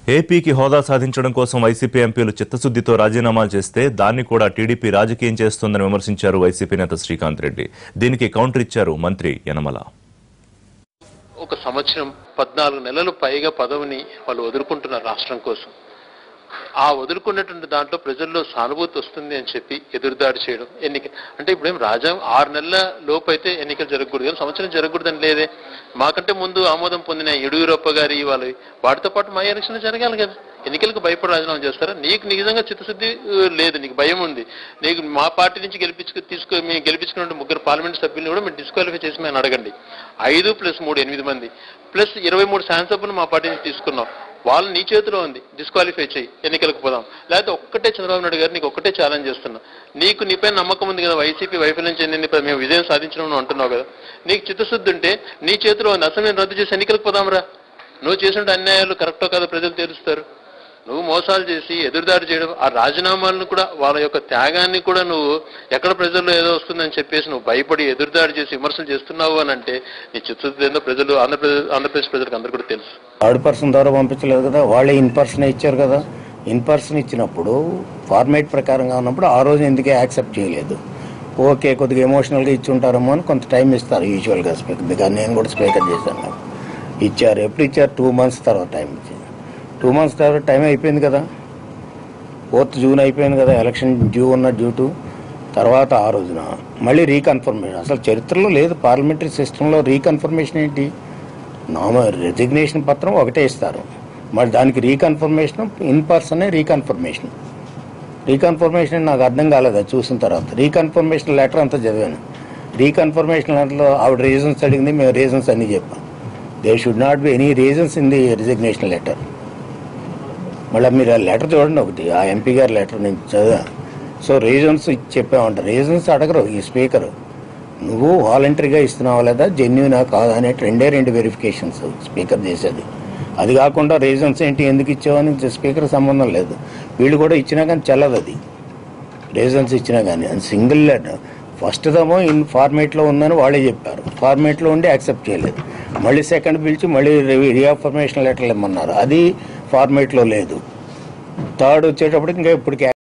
ఏపీకి హోదా సాధించడం కోసం వైసీపీ ఎంపీలు చిత్తశుద్దితో రాజీనామాలు చేస్తే దాన్ని కూడా టీడీపీ రాజకీయం చేస్తోందని విమర్శించారు వైసీపీ నేత శ్రీకాంత్ రెడ్డి దీనికి కౌంటర్ ఇచ్చారు మంత్రి యనమల ఒక సంవత్సరం పద్నాలుగు నెలలు పైగా పదవిని వాళ్ళు వదులుకుంటున్నారు రాష్ట్రం కోసం ఆ వదులుకున్నటువంటి దాంట్లో ప్రజల్లో సానుభూతి వస్తుంది అని చెప్పి ఎదురుదాడి చేయడం ఎన్నిక అంటే ఇప్పుడేం రాజా ఆరు నెలల లోపు అయితే ఎన్నికలు జరగకూడదు కానీ సంవత్సరం జరగకూడదని లేదే మాకంటే ముందు ఆమోదం పొందిన యడియూరప్ప గారి వాళ్ళు వాటితో పాటు మా ఎలక్షన్ జరగాలి కదా ఎన్నికలకు భయపడి రాజీనామా చేస్తారా నీకు నిజంగా చిత్తశుద్ధి ఆ, లేదు నీకు భయం ఉంది నీకు మా పార్టీ నుంచి గెలిపించుకు తీసుకు మేము గెలిపించుకున్న ముగ్గురు పార్లమెంట్ సభ్యులను కూడా మేము డిస్క్వాలిఫై చేసి మేము అడగండి ఐదు ప్లస్ మూడు ఎనిమిది మంది ప్లస్ ఇరవై మూడు శాసనసభ్యులు మా పార్టీ నుంచి తీసుకున్నాం వాళ్ళు నీ చేతిలో ఉంది డిస్క్వాలిఫై చేయి ఎన్నికలకు పోదాం లేకపోతే ఒక్కటే చంద్రబాబు నాయుడు గారు నీకు ఒక్కటే ఛాలెంజ్ చేస్తున్నా నీకు నీపై నమ్మకం ఉంది కదా వైసీపీ వైఫల్యం చెందింది ఇప్పుడు మేము విజయం సాధించడం నువ్వు అంటున్నావు కదా నీకు చిత్తశుద్ధి ఉంటే నీ చేతిలో ఉంది అసలు రద్దు చేసి ఎన్నికలకు పోదాంరా నువ్వు చేసిన అన్యాయాలు కరెక్టో కాదో ప్రజలు తెలుస్తారు నువ్వు మోసాలు చేసి ఎదురుదాడి చేయడం ఆ రాజీనామాలను కూడా వాళ్ళ యొక్క త్యాగాన్ని కూడా నువ్వు ఎక్కడ ప్రజల్లో ఏదో వస్తుందని చెప్పేసి నువ్వు భయపడి ఎదురుదాడి చేసి విమర్శలు చేస్తున్నావు అని అంటే నీ చిత్తశుద్ధి ఏందో ప్రజలు ఆంధ్రప్రదేశ్ ఆంధ్రప్రదేశ్ ప్రజలకు అందరూ కూడా తెలుసు థర్డ్ పర్సన్ ద్వారా పంపించలేదు కదా వాళ్ళే ఇన్ పర్సన్ ఇచ్చారు కదా ఇన్ పర్సన్ ఇచ్చినప్పుడు ఫార్మేట్ ప్రకారంగా ఉన్నప్పుడు ఆ రోజు ఎందుకే యాక్సెప్ట్ చేయలేదు ఓకే కొద్దిగా ఎమోషనల్గా ఇచ్చి ఉంటారేమో అని కొంత టైం ఇస్తారు యూజువల్గా స్పీకర్ కానీ నేను కూడా స్పీకర్ చేశాను ఇచ్చారు ఎప్పుడు ఇచ్చారు టూ మంత్స్ తర్వాత టైం ఇచ్చారు టూ మంత్స్ తర్వాత టైం అయిపోయింది కదా ఫోర్త్ జూన్ అయిపోయింది కదా ఎలక్షన్ డ్యూ ఉన్న డ్యూ టు తర్వాత ఆ రోజున మళ్ళీ రీకన్ఫర్మేషన్ అసలు చరిత్రలో లేదు పార్లమెంటరీ సిస్టంలో రీకన్ఫర్మేషన్ ఏంటి నార్మల్ రెసిగ్నేషన్ పత్రం ఒకటే ఇస్తారు మరి దానికి రీకన్ఫర్మేషన్ ఇన్ పర్సనే రీకన్ఫర్మేషన్ రీకన్ఫర్మేషన్ నాకు అర్థం కాలేదు అది చూసిన తర్వాత రీకన్ఫర్మేషన్ లెటర్ అంతా చదివాను రీకన్ఫర్మేషన్ లెటర్లో ఆవిడ రీజన్స్ అడిగింది మేము రీజన్స్ అన్ని చెప్పాం they should not be any reasons in the resignation letter మళ్ళీ మీరు ఆ లెటర్ చూడండి ఒకటి ఆ ఎంపీ గారి లెటర్ నేను చదివా సో రీజన్స్ చెప్పామంట రీజన్స్ అడగరు ఈ స్పీకర్ నువ్వు వాలంటరీగా ఇస్తున్నావా లేదా జెన్యునా కాదా అనే రెండే రెండు వెరిఫికేషన్స్ స్పీకర్ చేసేది అది కాకుండా రీజన్స్ ఏంటి ఎందుకు ఇచ్చావని స్పీకర్ సంబంధం లేదు వీళ్ళు కూడా ఇచ్చినా కానీ చెల్లదు అది రీజన్స్ ఇచ్చినా కానీ అది సింగిల్ లెటర్ ఫస్ట్ దేమో ఇన్ ఫార్మేట్లో ఉందని వాళ్ళే చెప్పారు ఫార్మేట్లో ఉండి యాక్సెప్ట్ చేయలేదు మళ్ళీ సెకండ్ పిలిచి మళ్ళీ రీఅఫర్మేషన్ లెటర్లు ఇమ్మన్నారు అది ఫార్మేట్లో లేదు థర్డ్ వచ్చేటప్పటికి ఇంకా ఇప్పటికి